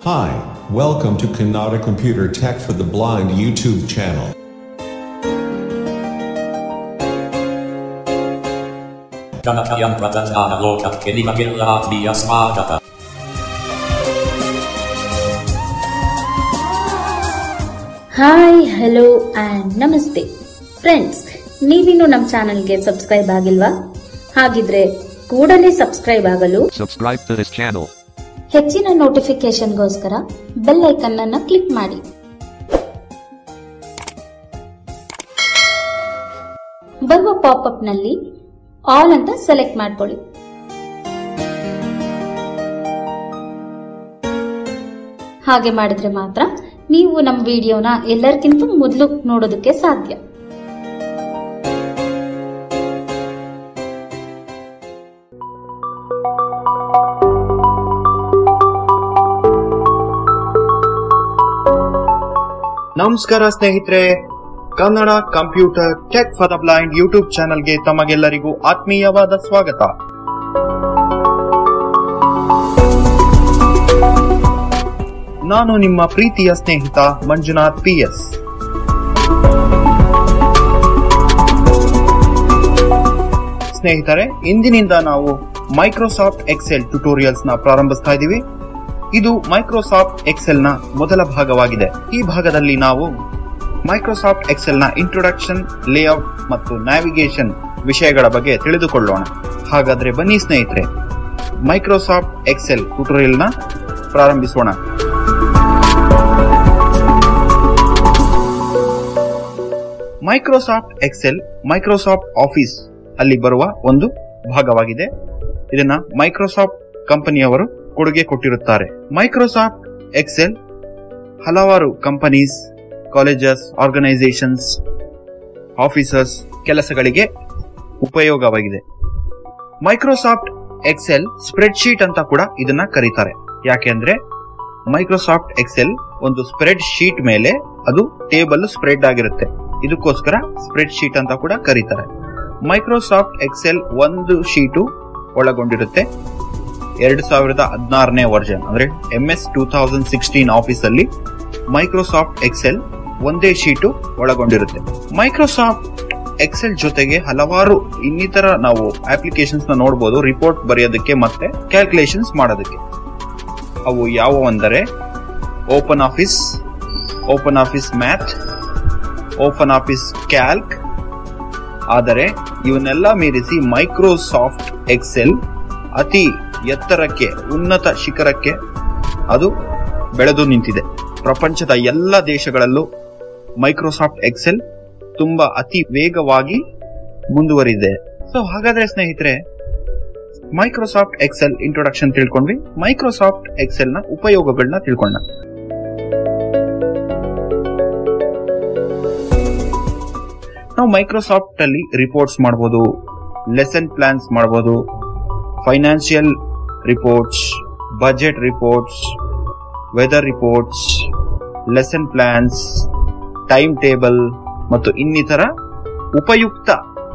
Hi, welcome to Kannada Computer Tech for the Blind YouTube channel. Ganatayan Pratandana Loka Kenimagilla Via Swadata. Hi hello and ನಮಸ್ತೆ friends ನೀವಿನ್ನು ನಮ್ಮ ಚಾನಲ್ಗೆ subscribe ಆಗಿಲ್ವಾ ಹಾಗಿದ್ರೆ ಕೂಡಲೇ subscribe ಆಗಲು Subscribe to this channel. ಹೆಚ್ಚಿನ ನೋಟಿಫಿಕೇಶನ್ಗೋಸ್ಕರ ಬೆಲ್ ಐಕನ್ ಅನ್ನು ಕ್ಲಿಕ್ ಮಾಡಿ ಬರುವ ಪಾಪ್ಅಪ್ ನಲ್ಲಿ ಆಲ್ ಅಂತ ಸೆಲೆಕ್ಟ್ ಮಾಡ್ಕೊಳ್ಳಿ ಹಾಗೆ ಮಾಡಿದ್ರೆ ಮಾತ್ರ ನೀವು ನಮ್ಮ ವಿಡಿಯೋನ ಎಲ್ಲರಿಗಿಂತ ಮೊದಲು ನೋಡೋದಕ್ಕೆ ಸಾಧ್ಯ ನಮಸ್ಕಾರ ಸ್ನೇಹಿತರೆ Kannada computer tech for the blind YouTube ಚಾನೆಲ್ಗೆ ತಮಗೆಲ್ಲರಿಗೂ ಆತ್ಮೀಯವಾದ ಸ್ವಾಗತ ನಾನು ನಿಮ್ಮ ಪ್ರೀತಿಯ ಸ್ನೇಹಿತ ಮಂಜುನಾಥ್ ಪಿ ಎಸ್ ಸ್ನೇಹಿತರೆ ಇಂದಿನಿಂದ ನಾವು ಮೈಕ್ರೋಸಾಫ್ಟ್ ಎಕ್ಸೆಲ್ ಟ್ಯುಟೋರಿಯಲ್ಸ್ ನ ಪ್ರಾರಂಭಿಸ್ತಾ ಇದ್ದೀವಿ ಇದು ಮೈಕ್ರೋಸಾಫ್ಟ್ ಎಕ್ಸೆಲ್ ನ ಮೊದಲ ಭಾಗವಾಗಿದೆ ಈ ಭಾಗದಲ್ಲಿ ನಾವು ಮೈಕ್ರೋಸಾಫ್ಟ್ ಎಕ್ಸೆಲ್ ನ ಇಂಟ್ರೊಡಕ್ಷನ್ ಲೇಔಟ್ ಮತ್ತು ನ್ಯಾವಿಗೇಷನ್ ವಿಷಯಗಳ ಬಗ್ಗೆ ತಿಳಿದುಕೊಳ್ಳೋಣ ಹಾಗಾದ್ರೆ ಬನ್ನಿ ಸ್ನೇಹಿತರೆ ಮೈಕ್ರೋಸಾಫ್ಟ್ ಎಕ್ಸೆಲ್ ಟ್ಯುಟೋರಿಯಲ್ ನ ಪ್ರಾರಂಭಿಸೋಣ ಮೈಕ್ರೋಸಾಫ್ಟ್ ಎಕ್ಸೆಲ್ ಮೈಕ್ರೋಸಾಫ್ಟ್ ಆಫೀಸ್ ಅಲ್ಲಿ ಬರುವ ಒಂದು ಭಾಗವಾಗಿದೆ ಇದನ್ನ ಮೈಕ್ರೋಸಾಫ್ಟ್ ಕಂಪನಿಯವರು ಕೊಡುಗೆ ಕೊಟ್ಟಿರುತ್ತಾರೆ ಮೈಕ್ರೋಸಾಫ್ಟ್ ಎಕ್ಸೆಲ್ ಹಲವಾರು ಕಂಪನೀಸ್ ಕಾಲೇಜಸ್ ಆರ್ಗನೈಸೇಷನ್ಸ್ ಆಫೀಸರ್ಸ್ ಕೆಲಸಗಳಿಗೆ ಉಪಯೋಗವಾಗಿದೆ ಮೈಕ್ರೋಸಾಫ್ಟ್ ಎಕ್ಸೆಲ್ ಸ್ಪ್ರೆಡ್ ಶೀಟ್ ಅಂತ ಕೂಡ ಇದನ್ನ ಕರೀತಾರೆ ಯಾಕೆಂದ್ರೆ ಮೈಕ್ರೋಸಾಫ್ಟ್ ಎಕ್ಸೆಲ್ ಒಂದು ಸ್ಪ್ರೆಡ್ ಶೀಟ್ ಮೇಲೆ ಅದು ಟೇಬಲ್ ಸ್ಪ್ರೆಡ್ ಆಗಿರುತ್ತೆ ಇದಕ್ಕೋಸ್ಕರ ಸ್ಪ್ರೆಡ್ ಶೀಟ್ ಅಂತ ಕೂಡ ಕರೀತಾರೆ ಮೈಕ್ರೋಸಾಫ್ಟ್ ಎಕ್ಸೆಲ್ ಒಂದು ಶೀಟು ಒಳಗೊಂಡಿರುತ್ತೆ ಎರಡು ಸಾವಿರದ ಹದಿನಾರನೇ ವರ್ಷನ್ ಅಂದ್ರೆ M S two thousand sixteen office ಅಲ್ಲಿ ಮೈಕ್ರೋಸಾಫ್ಟ್ ಎಕ್ಸೆಲ್ ಒಂದೇ ಶೀಟು ಒಳಗೊಂಡಿರುತ್ತೆ ಮೈಕ್ರೋಸಾಫ್ಟ್ ಎಕ್ಸೆಲ್ ಜೊತೆಗೆ ಹಲವಾರು ಇನ್ನಿತರ ನಾವು ಅಪ್ಲಿಕೇಶನ್ಸ್ ನ ನೋಡಬಹುದು ರಿಪೋರ್ಟ್ ಬರೆಯೋದಕ್ಕೆ ಮತ್ತೆ ಕ್ಯಾಲ್ಕುಲೇಷನ್ಸ್ ಮಾಡೋದಕ್ಕೆ ಅವು ಯಾವುವು ಅಂದರೆ open office open office math open office calc ಆದರೆ ಇವನ್ನೆಲ್ಲ ಮೀರಿಸಿ ಮೈಕ್ರೋಸಾಫ್ಟ್ ಎಕ್ಸೆಲ್ ಅತಿ ಎತ್ತರಕ್ಕೆ ಉನ್ನತ ಶಿಖರಕ್ಕೆ ಅದು ಬೆಳೆದು ನಿಂತಿದೆ ಪ್ರಪಂಚದ ಎಲ್ಲ ದೇಶಗಳಲ್ಲೂ ಮೈಕ್ರೋಸಾಫ್ಟ್ ಎಕ್ಸೆಲ್ ತುಂಬಾ ಅತಿ ವೇಗವಾಗಿ ಮುಂದುವರಿದೆ ಸೊ ಹಾಗಾದ್ರೆ ಸ್ನೇಹಿತರೆ ಮೈಕ್ರೋಸಾಫ್ಟ್ ಎಕ್ಸೆಲ್ ಇಂಟ್ರೊಡಕ್ಷನ್ ತಿಳ್ಕೊಂಡ್ವಿ ಮೈಕ್ರೋಸಾಫ್ಟ್ ಎಕ್ಸೆಲ್ ನ ಉಪಯೋಗಗಳನ್ನ ತಿಳ್ಕೊಂಡ ನಾವು ಮೈಕ್ರೋಸಾಫ್ಟ್ ಅಲ್ಲಿ ರಿಪೋರ್ಟ್ಸ್ ಮಾಡಬಹುದು ಲೆಸನ್ ಪ್ಲಾನ್ಸ್ ಮಾಡಬಹುದು financial reports budget reports weather reports lesson plans time table ಮತ್ತು ಇನ್ನಿತರ ಉಪಯುಕ್ತ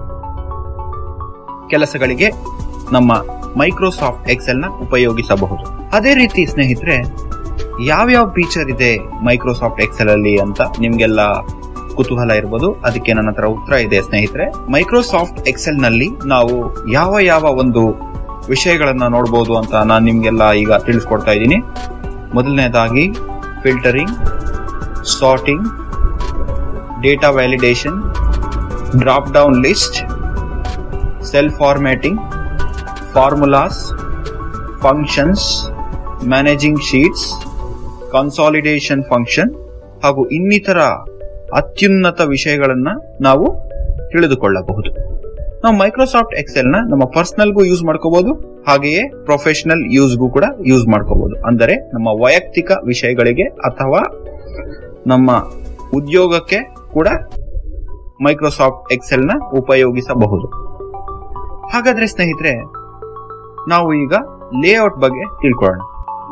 ಕೆಲಸಗಳಿಗೆ ನಮ್ಮ ಮೈಕ್ರೋಸಾಫ್ಟ್ ಎಕ್ಸೆಲ್ ನ ಉಪಯೋಗಿಸಬಹುದು ಅದೇ ರೀತಿ ಸ್ನೇಹಿತರೆ ಯಾವ್ಯಾವ ಫೀಚರ್ ಇದೆ ಮೈಕ್ರೋಸಾಫ್ಟ್ ಎಕ್ಸೆಲ್ ಅಲ್ಲಿ ಅಂತ ನಿಮ್ಗೆಲ್ಲ ಕುತೂಹಲ ಇರ್ಬೋದು ಅದಕ್ಕೆ ನನ್ನ ಹತ್ರ ಉತ್ತರ ಇದೆ ಸ್ನೇಹಿತರೆ ಮೈಕ್ರೋಸಾಫ್ಟ್ ಎಕ್ಸೆಲ್ ನಲ್ಲಿ ನಾವು ಯಾವ ಯಾವ ಒಂದು ವಿಷಯಗಳನ್ನ ನೋಡಬಹುದು ಅಂತ ನಾನು ನಿಮ್ಗೆಲ್ಲ ಈಗ ತಿಳಿಸ್ಕೊಡ್ತಾ ಇದ್ದೀನಿ ಮೊದಲನೇದಾಗಿ filtering sorting data validation drop down list cell formatting formulas functions managing sheets consolidation function ಹಾಗೂ ಇನ್ನಿತರ ಅತ್ಯುನ್ನತ ವಿಷಯಗಳನ್ನ ನಾವು ತಿಳಿದುಕೊಳ್ಳಬಹುದು ನಾವು ಮೈಕ್ರೋಸಾಫ್ಟ್ ಎಕ್ಸೆಲ್ ನ ನಮ್ಮ ಪರ್ಸನಲ್ಗೂ ಯೂಸ್ ಮಾಡ್ಕೋಬಹುದು ಹಾಗೆಯೇ ಪ್ರೊಫೆಷನಲ್ ಯೂಸ್ಗೂ ಕೂಡ ಯೂಸ್ ಮಾಡ್ಕೋಬಹುದು ಅಂದರೆ ನಮ್ಮ ವೈಯಕ್ತಿಕ ವಿಷಯಗಳಿಗೆ ಅಥವಾ ನಮ್ಮ ಉದ್ಯೋಗಕ್ಕೆ ಕೂಡ ಮೈಕ್ರೋಸಾಫ್ಟ್ ಎಕ್ಸೆಲ್ ನ ಉಪಯೋಗಿಸಬಹುದು ಹಾಗಾದ್ರೆ ಸ್ನೇಹಿತರೆ ನಾವು ಈಗ ಲೇಔಟ್ ಬಗ್ಗೆ ತಿಳ್ಕೊಳ್ಳೋಣ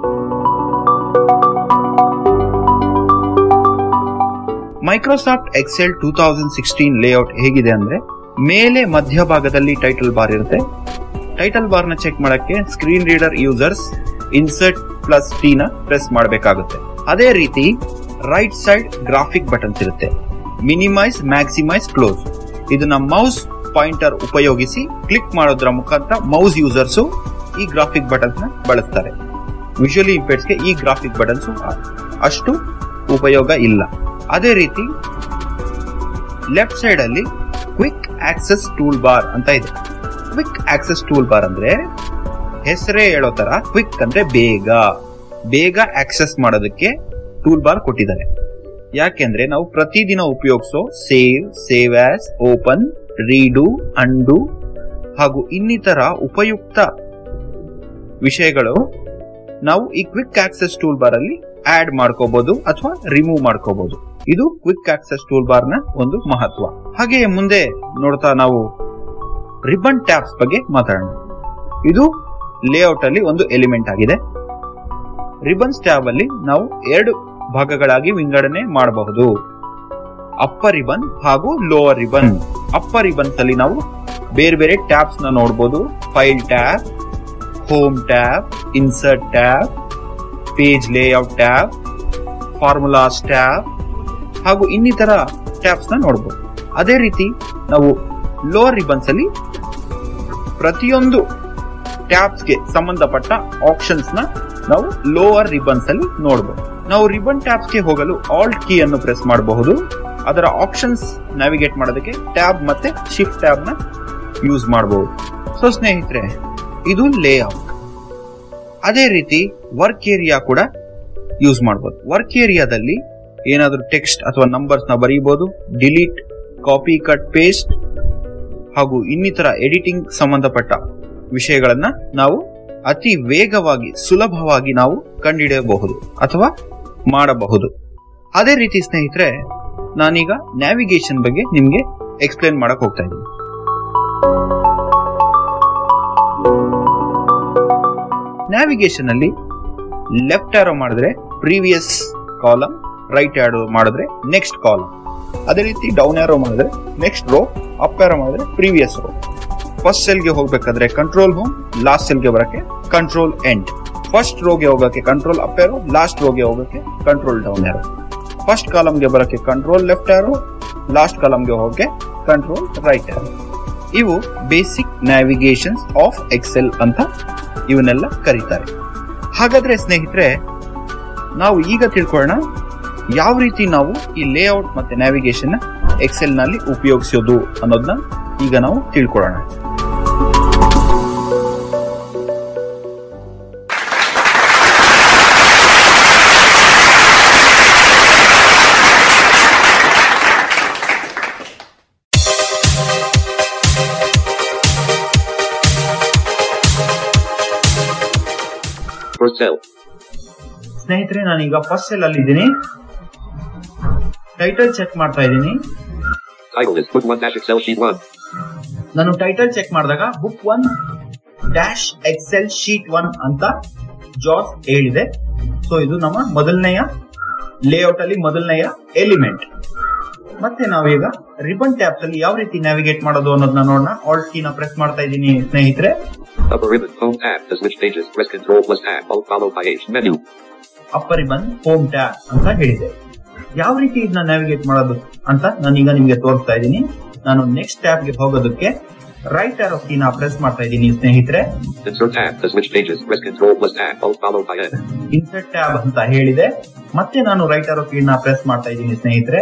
Microsoft Excel two thousand sixteen layout ಹೇಗಿದೆ ಅಂದ್ರೆ ಮೇಲೆ ಮಧ್ಯಭಾಗದಲ್ಲಿ ಟೈಟಲ್ ಬಾರ್ ಇರುತ್ತೆ ಟೈಟಲ್ ಬಾರ್ ನ ಚೆಕ್ ಮಾಡಕ್ಕೆ screen reader users insert plus T ನ ಪ್ರೆಸ್ ಮಾಡಬೇಕಾಗುತ್ತೆ ಅದೇ ರೀತಿ ರೈಟ್ ಸೈಡ್ ಗ್ರಾಫಿಕ್ ಬಟನ್ಸ್ ಇರುತ್ತೆ ಮಿನಿಮೈಸ್ ಮ್ಯಾಕ್ಸಿಮೈಸ್ ಕ್ಲೋಸ್ ಇದನ್ನ ಮೌಸ್ ಪಾಯಿಂಟರ್ ಉಪಯೋಗಿಸಿ ಕ್ಲಿಕ್ ಮಾಡೋದ್ರ ಮುಖಾಂತರ ಮೌಸ್ ಯೂಸರ್ಸ್ ಈ ಗ್ರಾಫಿಕ್ ಬಟನ್ಸ್ ನ ಬಳಸ್ತಾರೆ ವಿಜುವಲಿ ಇಂಪೇರ್ಸ್ಗೆ ಈ ಗ್ರಾಫಿಕ್ ಬಟನ್ಸ್ ಅಷ್ಟು ಉಪಯೋಗ ಇಲ್ಲ ಅದೇ ರೀತಿ ಲೆಫ್ಟ್ ಸೈಡ್ ಅಲ್ಲಿ ಕ್ವಿಕ್ ಆಕ್ಸೆಸ್ ಟೂಲ್ ಬಾರ್ ಅಂತ ಇದೆ ಕ್ವಿಕ್ ಆಕ್ಸೆಸ್ ಟೂಲ್ ಬಾರ್ ಅಂದ್ರೆ ಹೆಸರೇ ಹೇಳೋ ತರ ಕ್ವಿಕ್ ಅಂದ್ರೆ ಬೇಗ ಬೇಗ ಆಕ್ಸೆಸ್ ಮಾಡೋದಕ್ಕೆ ಟೂಲ್ ಬಾರ್ ಕೊಟ್ಟಿದ್ದಾರೆ ಯಾಕೆಂದ್ರೆ ನಾವು ಪ್ರತಿದಿನ ಉಪಯೋಗಿಸೋ save save as open redo undo ಹಾಗೂ ಇನ್ನಿತರ ಉಪಯುಕ್ತ ವಿಷಯಗಳು ನಾವು ಈ ಕ್ವಿಕ್ ಆಕ್ಸೆಸ್ ಟೂಲ್ ಬಾರ್ ಅಲ್ಲಿ ಆಡ್ ಮಾಡ್ಕೋಬಹುದು ಅಥವಾ ರಿಮೂವ್ ಮಾಡ್ಕೋಬಹುದು ಇದು ಕ್ವಿಕ್ ಆಕ್ಸೆಸ್ ಟೂಲ್ ಬಾರ್ ನ ಒಂದು ಮಹತ್ವ ಹಾಗೆ ಮುಂದೆ ನೋಡ್ತಾ ನಾವು ರಿಬನ್ ಟ್ಯಾಬ್ಸ್ ಬಗ್ಗೆ ಮಾತಾಡೋಣ ಇದು ಲೇಔಟ್ ಅಲ್ಲಿ ಒಂದು ಎಲಿಮೆಂಟ್ ಆಗಿದೆ ರಿಬನ್ಸ್ ಟ್ಯಾಬ್ ಅಲ್ಲಿ ನಾವು ಎರಡು ಭಾಗಗಳಾಗಿ ವಿಂಗಡಣೆ ಮಾಡಬಹುದು ಅಪ್ಪರ್ ರಿಬನ್ ಹಾಗೂ ಲೋವರ್ ರಿಬನ್ ಅಪ್ಪರ್ ರಿಬನ್ಸ್ ಅಲ್ಲಿ ನಾವು ಬೇರೆ ಬೇರೆ ಟ್ಯಾಬ್ಸ್ ನ ನೋಡಬಹುದು file tab home tab insert tab page layout tab formulas tab ಹಾಗೂ ಇನ್ನಿತರ ಟ್ಯಾಬ್ಸ್ ನ ನೋಡಬಹುದು ಅದೇ ರೀತಿ ನಾವು ಲೋವರ್ ರಿಬನ್ಸ್ ಅಲ್ಲಿ ಪ್ರತಿಯೊಂದು ಟ್ಯಾಬ್ಸ್ ಗೆ ಸಂಬಂಧಪಟ್ಟ ಆಪ್ಷನ್ಸ್ ನ ನಾವು ಲೋವರ್ ರಿಬನ್ಸ್ ಅಲ್ಲಿ ನೋಡಬಹುದು ನಾವು ರಿಬನ್ ಟ್ಯಾಬ್ಸ್ ಗೆ ಹೋಗಲು ಆಲ್ಟ್ ಕೀ ಅನ್ನು ಪ್ರೆಸ್ ಮಾಡಬಹುದು ಅದರ ಆಪ್ಷನ್ಸ್ ನ್ಯಾವಿಗೇಟ್ ಮಾಡೋದಕ್ಕೆ ಟ್ಯಾಬ್ ಮತ್ತೆ ಶಿಫ್ಟ್ ಟ್ಯಾಬ್ ನ ಯೂಸ್ ಮಾಡಬಹುದು ಸೊ ಸ್ನೇಹಿತರೆ ಇದು ಲೇಔಟ್ ಅದೇ ರೀತಿ ವರ್ಕ್ ಏರಿಯಾ ಕೂಡ ಯೂಸ್ ಮಾಡಬಹುದು ವರ್ಕ್ ಏರಿಯಾದಲ್ಲಿ ಏನಾದರೂ ಟೆಕ್ಸ್ಟ್ ಅಥವಾ ನಂಬರ್ಸ್ ನ ಬರೀಬಹುದು ಡಿಲೀಟ್ ಕಾಪಿ ಕಟ್ ಪೇಸ್ಟ್ ಹಾಗೂ ಇನ್ನಿತರ ಎಡಿಟಿಂಗ್ ಸಂಬಂಧಪಟ್ಟ ವಿಷಯಗಳನ್ನ ನಾವು ಅತಿ ವೇಗವಾಗಿ ಸುಲಭವಾಗಿ ನಾವು ಕಂಡುಹಿಡಿಯಬಹುದು ಅಥವಾ ಮಾಡಬಹುದು ಅದೇ ರೀತಿ ಸ್ನೇಹಿತರೆ ನಾನೀಗ ನ್ಯಾವಿಗೇಷನ್ ಬಗ್ಗೆ ನಿಮ್ಗೆ ಎಕ್ಸ್ಪ್ಲೇನ್ ಮಾಡಕ್ ಹೋಗ್ತಾ ಇದ್ದೀನಿ ನ್ಯಾವಿಗೇಷನ್ ಅಲ್ಲಿ ಲೆಫ್ಟ್ ಆರೋ ಮಾಡಿದ್ರೆ ಪ್ರೀವಿಯಸ್ ಕಾಲಮ್ ರೈಟ್ ಆರೋ ಮಾಡಿದ್ರೆ ನೆಕ್ಸ್ಟ್ ಕಾಲಮ್ ಅದೇ ರೀತಿ ಡೌನ್ ಆರೋ ಮಾಡಿದ್ರೆ ನೆಕ್ಸ್ಟ್ ರೋ ಅಪ್ ಆರೋ ಮಾಡಿದ್ರೆ ಪ್ರೀವಿಯಸ್ ರೋ ಫಸ್ಟ್ ಸೆಲ್ಗೆ ಹೋಗ್ಬೇಕಾದ್ರೆ ಕಂಟ್ರೋಲ್ ಹೋಮ್ ಲಾಸ್ಟ್ ಸೆಲ್ಗೆ ಬರಕ್ಕೆ ಕಂಟ್ರೋಲ್ ಎಂಡ್ ಫಸ್ಟ್ ರೋಗೆ ಹೋಗಕ್ಕೆ ಕಂಟ್ರೋಲ್ ಅಪ್ ಆರೋ ಲಾಸ್ಟ್ ರೋಗೆ ಹೋಗಕ್ಕೆ ಕಂಟ್ರೋಲ್ ಡೌನ್ ಆರೋ ಫಸ್ಟ್ ಕಾಲಮ್ಗೆ ಬರಕ್ಕೆ ಕಂಟ್ರೋಲ್ ಲೆಫ್ಟ್ ಆರೋ ಲಾಸ್ಟ್ ಕಾಲಮ್ಗೆ ಹೋಗಕ್ಕೆ ಕಂಟ್ರೋಲ್ ರೈಟ್ ಆರೋ ಇವು ಬೇಸಿಕ್ ನ್ಯಾವಿಗೇಷನ್ಸ್ ಆಫ್ ಎಕ್ಸೆಲ್ ಅಂತ ಇವನ್ನೆಲ್ಲ ಕರೀತಾರೆ ಹಾಗಾದ್ರೆ ಸ್ನೇಹಿತರೆ ನಾವು ಈಗ ತಿಳ್ಕೊಳ್ಳೋಣ ಯಾವ ರೀತಿ ನಾವು ಈ ಲೇಔಟ್ ಮತ್ತೆ ನ್ಯಾವಿಗೇಷನ್ ಎಕ್ಸೆಲ್ ನಲ್ಲಿ ಉಪಯೋಗಿಸೋದು ಅನ್ನೋದನ್ನ ಈಗ ನಾವು ತಿಳ್ಕೊಳ್ಳೋಣ For cell. ಸ್ನೇಹಿತರೆ ನಾನೀಗ ಫಸ್ಟ್ ಸೆಲ್ ಅಲ್ಲಿ ಇದ್ದೀನಿ ಟೈಟಲ್ ಚೆಕ್ ಮಾಡ್ತಾ ಇದ್ದೀನಿ Title is Book 1 Dash Excel Sheet 1. ನಾನು ಟೈಟಲ್ ಚೆಕ್ ಮಾಡಿದಾಗ book one dash Excel sheet one ಅಂತ ಜಾಸ್ ಹೇಳಿದೆ ಸೊ ಇದು ನಮ್ಮ ಮೊದಲನೆಯ ಲೇಔಟ್ ಅಲ್ಲಿ ಮೊದಲನೆಯ ಎಲಿಮೆಂಟ್ ಮತ್ತೆ ನಾವೀಗ ರಿಬನ್ ಟ್ಯಾಬ್ಸ್ ಅಲ್ಲಿ ಯಾವ ರೀತಿ ನ್ಯಾವಿಗೇಟ್ ಮಾಡೋದು ಅನ್ನೋದನ್ನ ನೋಡೋಣ ಆಲ್ಟ್ ಕೀನ ಪ್ರೆಸ್ ಮಾಡ್ತಾ ಇದ್ದೀನಿ ಸ್ನೇಹಿತರೆ Upper ribbon Home tab to switch pages. Press Control plus Tab. Alt followed by H menu. Upper ribbon home tab ಅಂತ ಹೇಳಿದೆ ಯಾವ ರೀತಿ ಇದನ್ನ ನ್ಯಾವಿಗೇಟ್ ಮಾಡೋದು ಅಂತ ನಾನೀಗ ನಿಮ್ಗೆ ತೋರಿಸ್ತಾ ಇದ್ದೀನಿ ನಾನು ನೆಕ್ಸ್ಟ್ ಟ್ಯಾಬ್ ಗೆ ಹೋಗೋದಕ್ಕೆ ರೈಟ್ ಆರೋ ಕೀನ ಪ್ರೆಸ್ ಮಾಡ್ತಾ ಇದ್ದೀನಿ ಸ್ನೇಹಿತರೆ Insert tab to switch pages. Press Control plus Tab. Alt followed by N. Insert tab ಅಂತ ಹೇಳಿದೆ ಮತ್ತೆ ನಾನು ರೈಟ್ ಆರೋ ಕೀನ ಪ್ರೆಸ್ ಮಾಡ್ತಾ ಇದ್ದೀನಿ ಸ್ನೇಹಿತರೆ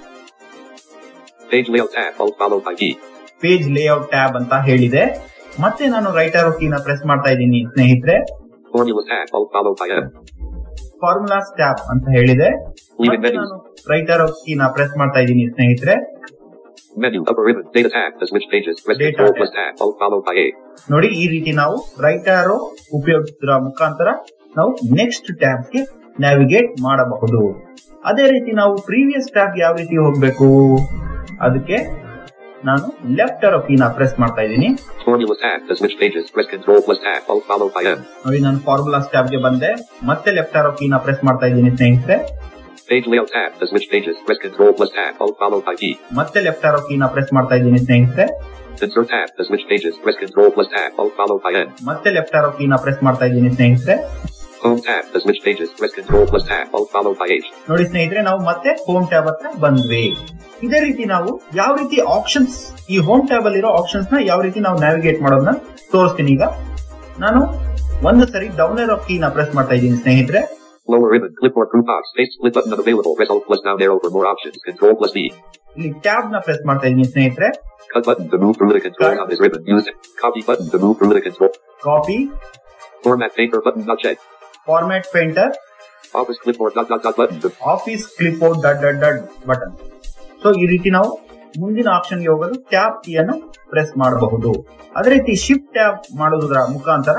Page layout tab. Alt followed by G. Page layout tab ಅಂತ ಹೇಳಿದೆ ಮತ್ತೆ ನಾನು ರೈಟ್ ಆರೋ ಕೀನ ಪ್ರೆಸ್ ಮಾಡ್ತಾ ಇದ್ದೀನಿ ಸ್ನೇಹಿತರೆ Formula tab. Alt followed by M. Formulas tab ಅಂತ ಹೇಳಿದೆ Leave it ಮತ್ತೆ menus. ನಾನು ರೈಟ್ ಆರೋ ಕೀನ ಪ್ರೆಸ್ ಮಾಡ್ತಾ ಇದ್ದೀನಿ ಸ್ನೇಹಿತರೆ Menu. Upper ribbon. Data tab to switch pages. Press Data Control tab. plus Tab. Alt followed by A. ನೋಡಿ ಈ ರೀತಿ ನಾವು ರೈಟ್ ಆರೋ ಉಪಯೋಗಿಸುವ ಮುಖಾಂತರ ನಾವು ನೆಕ್ಸ್ಟ್ ಟ್ಯಾಬ್ ಗೆ ನ್ಯಾವಿಗೇಟ್ ಮಾಡಬಹುದು ಅದೇ ರೀತಿ ನಾವು ಪ್ರೀವಿಯಸ್ ಟ್ಯಾಬ್ ಯಾವ ರೀತಿ ಹೋಗ್ಬೇಕು ಅದಕ್ಕೆ ನಾನು ಲೆಫ್ಟ್ ಆರೋ ಕೀನ ಪ್ರೆಸ್ ಮಾಡ್ತಾ ಇದ್ದೀನಿ Formula tab to switch pages. Press Control plus Tab. Alt followed by M. ನೋಡಿ ನಾನು ಫಾರ್ಮುಲಾಸ್ ಟ್ಯಾಬ್ ಗೆ ಬಂದೆ ಮತ್ತೆ ಲೆಫ್ಟ್ ಆರೋ ಕೀನ ಪ್ರೆಸ್ ಮಾಡ್ತಾ ಇದ್ದೀನಿ ಸ್ನೇಹಿತರೆ Page layout tab to switch pages. Press Control plus Tab. Alt followed by G. ಮತ್ತೆ ಲೆಫ್ಟ್ ಆರೋ ಕೀನ ಪ್ರೆಸ್ ಮಾಡ್ತಾ ಇದ್ದೀನಿ ಸ್ನೇಹಿತರೆ Insert tab to switch pages. Press Control plus Tab. Alt followed by N. ಮತ್ತೆ left arrow ಕೀನ press ಮಾಡ್ತಾ ಇದ್ದೀನಿ ಸ್ನೇಹಿತರೆ Home tab to switch pages. Press Control plus tab. Alt followed by H. ನೋಡಿ ಸ್ನೇಹಿತರೆ ನಾವು ಮತ್ತೆ ಹೋಮ್ ಟ್ಯಾಬ್ ಹತ್ರ ಬಂದ್ವಿ ಇದೇ ರೀತಿ ನಾವು ಯಾವ ರೀತಿ ಆಪ್ಷನ್ಸ್ ಈ ಹೋಮ್ ಟ್ಯಾಬ್ ಅಲ್ಲಿರೋ ಆಪ್ಷನ್ಸ್ ನ ಯಾವ ರೀತಿ ನಾವು ನ್ಯಾವಿಗೇಟ್ ಮಾಡೋದನ್ನ ತೋರಿಸ್ತೀನಿ ಈಗ ನಾನು ಒಂದು ಸರಿ ಡೌನ್ ಏರೋ ಕೀ ನ ಪ್ರೆಸ್ ಮಾಡ್ತಾ ಇದ್ದೀನಿ ಸ್ನೇಹಿತರೆ Lower ribbon. Clipboard group box. Space split button unavailable. Press Alt plus down arrow for more options. Control plus D. ಇಲ್ಲಿ ಟ್ಯಾಬ್ ನ ಪ್ರೆಸ್ ಮಾಡ್ತಾ ಇದ್ದೀನಿ ಸ್ನೇಹಿತರೆ Cut button to move through the control Cut. on this ribbon. Use it. Copy button to move through the control. Copy Format paper button not checked. Format painter Office clipboard dot dot dot button. to- office clipboard dot dot dot button so ಈ ರೀತಿ ನಾವು ಮುಂದಿನ ಆಪ್ಷನ್ಗೆ ಹೋಗಲು tab ಕೀಯನ್ನು press ಮಾಡಬಹುದು ಅದೇ ರೀತಿ shift tab ಮಾಡೋದ್ರ ಮುಖಾಂತರ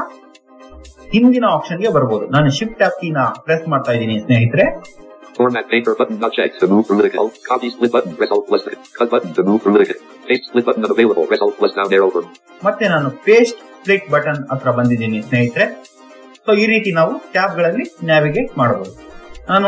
ಹಿಂದಿನ ಆಪ್ಷನ್ಗೆ ಬರಬಹುದು ನಾನು ಶಿಫ್ಟ್ ಟ್ಯಾಬ್ ಕೀನ ಪ್ರೆಸ್ ಮಾಡ್ತಾ ಇದ್ದೀನಿ ಸ್ನೇಹಿತರೆ Format paper button not checked to move through the Alt. Copy split button. Press Alt plus cut button to move through the Paste split button unavailable. Press Alt plus down arrow for ಮತ್ತೆ ನಾನು paste split button ಹತ್ರ ಬಂದಿದ್ದೀನಿ ಸ್ನೇಹಿತರೆ so ಈ ರೀತಿ ನಾವು tab ಗಳಲ್ಲಿ navigate ಮಾಡಬಹುದು ನಾನು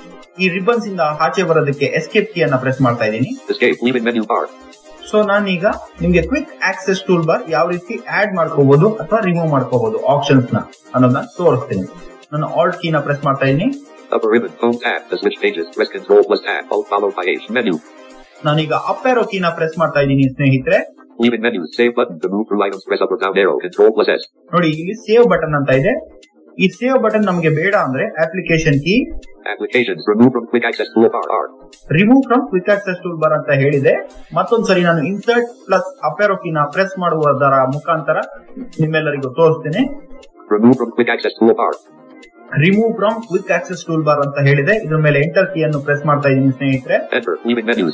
ಈ ರಿಬನ್ಸ್ ಇಂದ ಆಚೆ ಬರೋದಕ್ಕೆ ಎಸ್ಕೇಪ್ ಕೀಯನ್ನ ಪ್ರೆಸ್ ಮಾಡ್ತಾ ಇದ್ದೀನಿ escape. Leaving menu bar. So ನಾನೀಗ ನಿಮ್ಗೆ ಕ್ವಿಕ್ ಆಕ್ಸೆಸ್ ಟೂಲ್ ಬಾರ್ ಯಾವ ರೀತಿ ಆಡ್ ಮಾಡ್ಕೋಬಹುದು ಅಥವಾ ರಿಮೂವ್ ಮಾಡ್ಕೋಬಹುದು ಆಪ್ಷನ್ಸ್ ನ ಅನ್ನೋದನ್ನ ತೋರಿಸ್ತೀನಿ ನಾನು ಆಲ್ಟ್ ಕೀನ ಪ್ರೆಸ್ ಮಾಡ್ತಾ ಇದ್ದೀನಿ Upper ribbon. Home tab to switch pages. Press Control plus tab. Alt followed by H. Menu. ನಾನೀಗ ಅಪ್ ಆರೋ ಕೀನ ಪ್ರೆಸ್ ಮಾಡ್ತಾ ಇದ್ದೀನಿ ಸ್ನೇಹಿತರೆ Leaving menu. Save button to move through items. Press up or down arrow. Control plus S. ನೋಡಿ ಇಲ್ಲಿ save button ಅಂತ ಇದೆ ಈ ಸೇವ್ ಬಟನ್ ನಮಗೆ ಬೇಡ ಅಂದ್ರೆ application key Applications. Remove from quick access toolbar R. Remove from quick access toolbar ಅಂತ ಹೇಳಿದೆ ಮತ್ತೊಂದ್ ಸರಿ ನಾನು ಇನ್ಸರ್ಟ್ ಪ್ಲಸ್ ಅಪೆರೋ ಕೀನ ಪ್ರೆಸ್ ಮಾಡುವುದರ ಮುಖಾಂತರ ನಿಮ್ಮೆಲ್ಲರಿಗೂ ತೋರಿಸ್ತೇನೆ Remove from quick access toolbar. Remove from quick access toolbar ಅಂತ ಹೇಳಿದೆ ಇದ್ರ ಮೇಲೆ ಎಂಟರ್ ಕೀಯನ್ನು ಪ್ರೆಸ್ ಮಾಡ್ತಾ ಇದ್ದೀನಿ ಸ್ನೇಹಿತರೆ Enter. Leaving menus.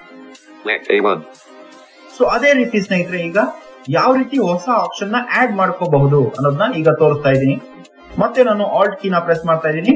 Blank A1. So ಅದೇ ರೀತಿ ಸ್ನೇಹಿತರೆ ಈಗ ಯಾವ ರೀತಿ ಹೊಸ ಆಪ್ಷನ್ ನ ಆಡ್ ಮಾಡ್ಕೋಬಹುದು ಅನ್ನೋದನ್ನ ಈಗ ತೋರಿಸ್ತಾ ಇದ್ದೀನಿ ಮತ್ತೆ ನಾನು ಆಲ್ಟ್ ಕೀನ ಪ್ರೆಸ್ ಮಾಡ್ತಾ ಇದ್ದೀನಿ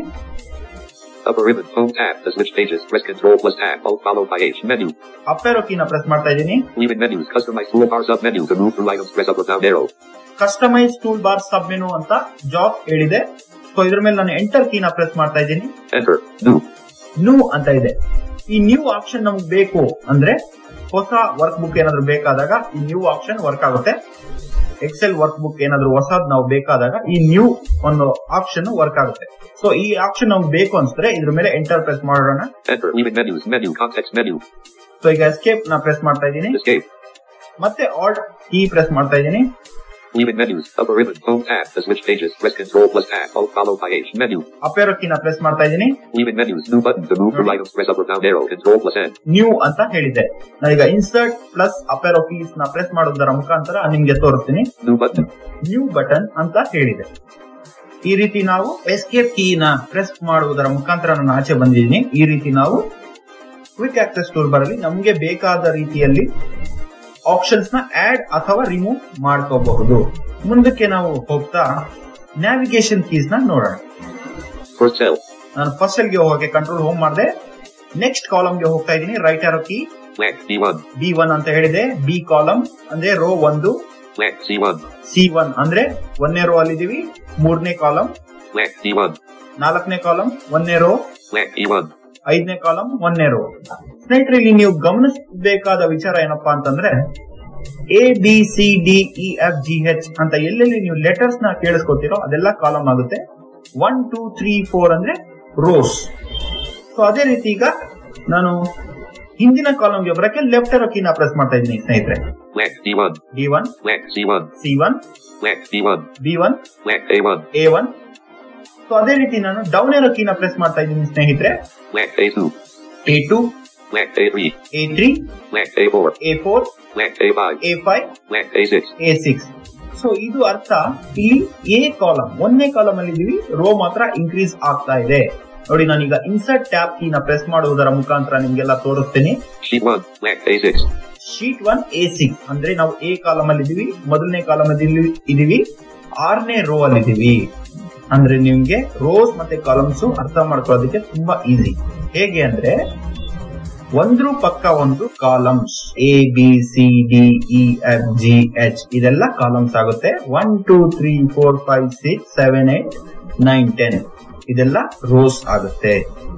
Upper ribbon. Home tab to switch pages. Press Control plus tab. Alt followed by H. Menu. Up arrow ಕೀನ ಪ್ರೆಸ್ ಮಾಡ್ತಾ ಇದ್ದೀನಿ Leaving menus. Customize toolbar sub menu to move through items. Press up or down arrow. Customise toolbar submenu ಅಂತ ಜಾಬ್ ಹೇಳಿದೆ so ಇದ್ರ ಮೇಲೆ ನಾನು enter ಕೀನ press ಮಾಡ್ತಾ ಇದ್ದೀನಿ Enter. New. ನ್ಯೂ ಅಂತ ಇದೆ ಈ ನ್ಯೂ ಆಪ್ಷನ್ ನಮ್ಗೆ ಬೇಕು ಅಂದ್ರೆ ಹೊಸ ವರ್ಕ್ ಬುಕ್ ಏನಾದ್ರು ಬೇಕಾದಾಗ ಈ ನ್ಯೂ ಆಪ್ಷನ್ ವರ್ಕ್ ಆಗುತ್ತೆ ಎಕ್ಸೆಲ್ ವರ್ಕ್ ಬುಕ್ ಏನಾದ್ರು ಹೊಸದ್ ನಾವು ಬೇಕಾದಾಗ ಈ ನ್ಯೂ ಒಂದು ಆಪ್ಷನ್ ವರ್ಕ್ ಆಗುತ್ತೆ ಸೊ ಈ ಆಪ್ಷನ್ ನಮ್ಗೆ ಬೇಕು ಅನ್ಸಿದ್ರೆ ಇದ್ರ ಮೇಲೆ ಎಂಟರ್ ಪ್ರೆಸ್ ಮಾಡೋಣ Enter. Leaving menus. Menu. Context menu. So ಈಗ ಎಸ್ಕೇಪ್ ನ ಪ್ರೆಸ್ ಮಾಡ್ತಾ ಇದ್ದೀನಿ Escape. ಮತ್ತೆ ಆಲ್ಟ್ ಕೀ ಪ್ರೆಸ್ ಮಾಡ್ತಾ ಇದ್ದೀನಿ Leaving menus. Upper ribbon. Home tab to switch pages. Press Control plus tab. Alt followed by H. Menu. Up arrow ಕೀನ press ಮಾಡ್ತಾ ಇದ್ದೀನಿ Leaving menus. New button to move through items. Press up or down arrow. Control plus N. New ಅಂತ ಹೇಳಿದೆ ನಾನೀಗ insert plus up arrow keys ನ press ಮಾಡೋದರ ಮುಖಾಂತರ ನಿಮ್ಗೆ ತೋರಿಸ್ತೀನಿ New button. ನ್ಯೂ ಬಟನ್ ಅಂತ ಹೇಳಿದೆ ಈ ರೀತಿ ನಾವು ಎಸ್ಕೇಪ್ ಕೀನ ಪ್ರೆಸ್ ಮಾಡುವುದರ ಮುಖಾಂತರ ನಾನು ಆಚೆ ಬಂದಿದ್ದೀನಿ ಈ ರೀತಿ ನಾವು ಕ್ವಿಕ್ ಆಕ್ಸೆಸ್ ಟೂಲ್ ಬಾರ್ ಅಲ್ಲಿ ನಮಗೆ ಬೇಕಾದ ರೀತಿಯಲ್ಲಿ ಆಪ್ಷನ್ಸ್ ನ ಆಡ್ ಅಥವಾ ರಿಮೂವ್ ಮಾಡ್ಕೋಬಹುದು ಮುಂದಕ್ಕೆ ನಾವು ಹೋಗ್ತಾ ನ್ಯಾವಿಗೇಷನ್ ಕೀಸ್ ನ ನೋಡೋಣ For cell. ನಾನು ಫಸ್ಟ್ ಗೆ ಹೋಗಕ್ಕೆ ಕಂಟ್ರೋಲ್ ಹೋಮ್ ಮಾಡಿದೆ ನೆಕ್ಸ್ಟ್ ಕಾಲಮ್ ಗೆ ಹೋಗ್ತಾ ಇದ್ದೀನಿ right arrow key Blank B1. B one ಅಂತ ಹೇಳಿದೆ ಬಿ ಕಾಲಮ್ ಅಂದ್ರೆ ರೋ ಒಂದು Blank C1. ಸಿ ಒನ್ ಅಂದ್ರೆ ಒಂದನೇ ರೋ ಅಲ್ಲಿದ್ದೀವಿ ಮೂರನೇ ಕಾಲಮ್ Blank D1. ನಾಲ್ಕನೇ ಕಾಲಮ್ ಒಂದನೇ ರೋ Blank E1. ಐದನೇ ಕಾಲಮ್ ಒಂದನೇ ರೋ ಸ್ನೇಹಿತರೆ ಇಲ್ಲಿ ನೀವು ಗಮನಿಸಬೇಕಾದ ವಿಚಾರ ಏನಪ್ಪಾ ಅಂತಂದ್ರೆ A B C D E F G H ಅಂತ ಎಲ್ಲೆಲ್ಲಿ ನೀವು ಲೆಟರ್ಸ್ ನ ಕೇಳಿಸ್ಕೊತೀರೋ ಅದೆಲ್ಲ ಕಾಲಮ್ ಆಗುತ್ತೆ ಒನ್ ಟೂ ತ್ರೀ ಫೋರ್ ಅಂದ್ರೆ ರೋಸ್ ಸೊ ಅದೇ ರೀತಿ ಈಗ ನಾನು ಹಿಂದಿನ ಕಾಲಮ್ಗೆ ಬರಕ್ಕೆ ಲೆಫ್ಟ್ ಅರೋ ಕೀನ ಪ್ರೆಸ್ ಮಾಡ್ತಾ ಇದ್ದೀನಿ ಸ್ನೇಹಿತರೆ Blank D1. D one Blank C1. C one Blank B1. B one Blank A1. A one so ಅದೇ ರೀತಿ ನಾನು ಡೌನ್ ಏರೋ ಕೀನ ಪ್ರೆಸ್ ಮಾಡ್ತಾ ಇದ್ದೀನಿ ಸ್ನೇಹಿತರೆ Blank A2. A two Blank A3. A three Blank A4. A four Blank A5. A five Blank A6. A six so ಇದು ಅರ್ಥ ಇಲ್ಲಿ A column ಒಂದನೇ ಕಾಲಮ್ ಅಲ್ಲಿ ಇದೀವಿ ರೋ ಮಾತ್ರ ಇನ್ಕ್ರೀಸ್ ಆಗ್ತಾ ಇದೆ ನೋಡಿ ನಾನೀಗ ಇನ್ಸರ್ಟ್ ಟ್ಯಾಬ್ ಕೀನ ಪ್ರೆಸ್ ಮಾಡುವುದರ ಮುಖಾಂತರ ನಿಮ್ಗೆಲ್ಲ ತೋರಿಸ್ತೀನಿ Sheet 1. Blank A6. Sheet one A six ಅಂದ್ರೆ ನಾವು ಎ ಕಾಲಮ್ ಅಲ್ಲಿ ಇದೀವಿ ಮೊದಲನೇ ಕಾಲಮ್ ಅಲ್ಲಿ ಇದೀವಿ ಆರನೇ ರೋ ಅಲ್ಲಿ ಇದೀವಿ ಅಂದ್ರೆ ನಿಮ್ಗೆ ರೋಸ್ ಮತ್ತೆ ಕಾಲಮ್ಸ್ ಅರ್ಥ ಮಾಡ್ಕೊಳ್ಳೋದಕ್ಕೆ ತುಂಬಾ ಈಸಿ ಹೇಗೆ ಅಂದ್ರೆ ಒಂದ್ರ ಪಕ್ಕ ಒಂದು columns A B C D E F G H ಇದೆಲ್ಲ ಕಾಲಮ್ಸ್ ಆಗುತ್ತೆ one two three four five six seven eight nine ten ಇದೆಲ್ಲ ರೋಸ್ ಆಗುತ್ತೆ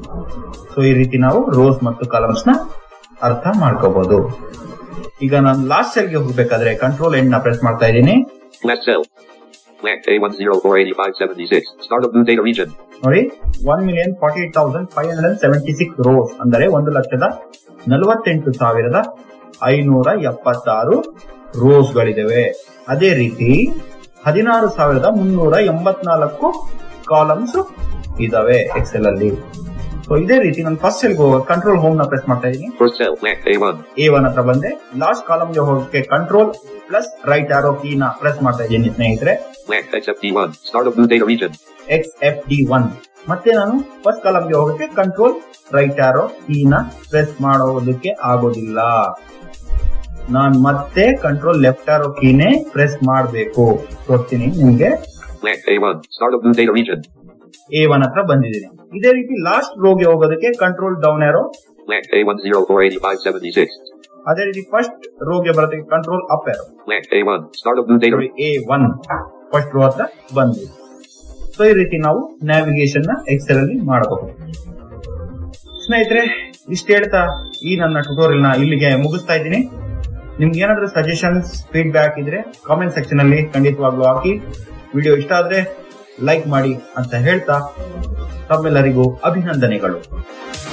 ಸೊ ಈ ರೀತಿ ನಾವು ರೋಸ್ ಮತ್ತು ಕಾಲಮ್ಸ್ ನ ಅರ್ಥ ಮಾಡ್ಕೋಬಹುದು ಈಗ ನಾನು ಲಾಸ್ಟ್ ಸೆಲ್ ಗೆ ಹೋಗ್ಬೇಕಾದ್ರೆ ಕಂಟ್ರೋಲ್ ಎಂಡ್ ನ ಪ್ರೆಸ್ ಮಾಡ್ತಾ ಇದ್ದೀನಿ Last cell. Blank A1048576. Start of new data region. ನೋಡಿ one million forty eight thousand five hundred and seventy six rows ಅಂದರೆ ಒಂದು ಲಕ್ಷದ ನಲವತ್ತೆಂಟು ಸಾವಿರದ ಐನೂರ ಎಪ್ಪತ್ತಾರು ರೋಸ್ ಗಳಿದಾವೆ ಅದೇ ರೀತಿ ಹದಿನಾರು ಸಾವಿರದ ಮುನ್ನೂರ ಎಂಬತ್ನಾಲ್ಕು ಕಾಲಮ್ಸ್ ಇದಾವೆ ಎಕ್ಸೆಲ್ ಅಲ್ಲಿ ಸೊ ಇದೇ ರೀತಿ ನಾನು ಫಸ್ಟ್ ಸೆಲ್ಗೆ ಹೋಗ ಕಂಟ್ರೋಲ್ ಹೋಮ್ ನ ಪ್ರೆಸ್ ಮಾಡ್ತಾ ಇದ್ದೀನಿ First cell. Blank A1. A one ಹತ್ರ ಬಂದೆ ಲಾಸ್ಟ್ ಕಾಲಮ್ ಗೆ ಹೋಗಕ್ಕೆ control plus right arrow key ನ ಪ್ರೆಸ್ ಮಾಡ್ತಾ ಇದ್ದೀನಿ ಸ್ನೇಹಿತರೆ Blank XFD1. Start of new data region. X F D one ಮತ್ತೆ ನಾನು ಫಸ್ಟ್ ಕಾಲಮ್ ಗೆ ಹೋಗಕ್ಕೆ ಕಂಟ್ರೋಲ್ ರೈಟ್ ಆರೋ ಕೀನ ಪ್ರೆಸ್ ಮಾಡೋದಕ್ಕೆ ಆಗೋದಿಲ್ಲ ನಾನ್ ಮತ್ತೆ ಕಂಟ್ರೋಲ್ ಲೆಫ್ಟ್ ಆರೋ ಕೀನೇ ಪ್ರೆಸ್ ಮಾಡಬೇಕು ತೋರಿಸ್ತೀನಿ ನಿಮ್ಗೆ Blank A1. Start of new data region. A one ಹತ್ರ ಬಂದಿದ್ದೀನಿ ಇದೇ ರೀತಿ ಲಾಸ್ಟ್ ರೋಗೆ ಹೋಗೋದಕ್ಕೆ ಕಂಟ್ರೋಲ್ ಡೌನ್ ಆರೋ Blank A1048576. ಅದೇ ರೀತಿ ಫಸ್ಟ್ ರೋಗೆ ಬರೋದಕ್ಕೆ control up arrow Blank A1. Start of new data region. A one first row ಹತ್ರ ಬಂದ್ವಿ ಸೊ ಈ ರೀತಿ ನಾವು ನ್ಯಾವಿಗೇಷನ್ ನ ಎಕ್ಸೆಲ್ ಅಲ್ಲಿ ಮಾಡಬಹುದು ಸ್ನೇಹಿತರೆ ಇಷ್ಟು ಹೇಳ್ತಾ ಈ ನನ್ನ ಟ್ಯುಟೋರಿಯಲ್ ನ ಇಲ್ಲಿಗೆ ಮುಗಿಸ್ತಾ ಇದ್ದೀನಿ ನಿಮ್ಗೆ ಏನಾದ್ರೂ ಸಜೆಷನ್ಸ್ ಫೀಡ್ಬ್ಯಾಕ್ ಇದ್ರೆ ಕಾಮೆಂಟ್ ಸೆಕ್ಷನ್ ಅಲ್ಲಿ ಖಂಡಿತವಾಗ್ಲೂ ಹಾಕಿ ವಿಡಿಯೋ ಇಷ್ಟ ಆದ್ರೆ ಲೈಕ್ ಮಾಡಿ ಅಂತ ಹೇಳ್ತಾ ತಮ್ಮೆಲ್ಲರಿಗೂ ಅಭಿನಂದನೆಗಳು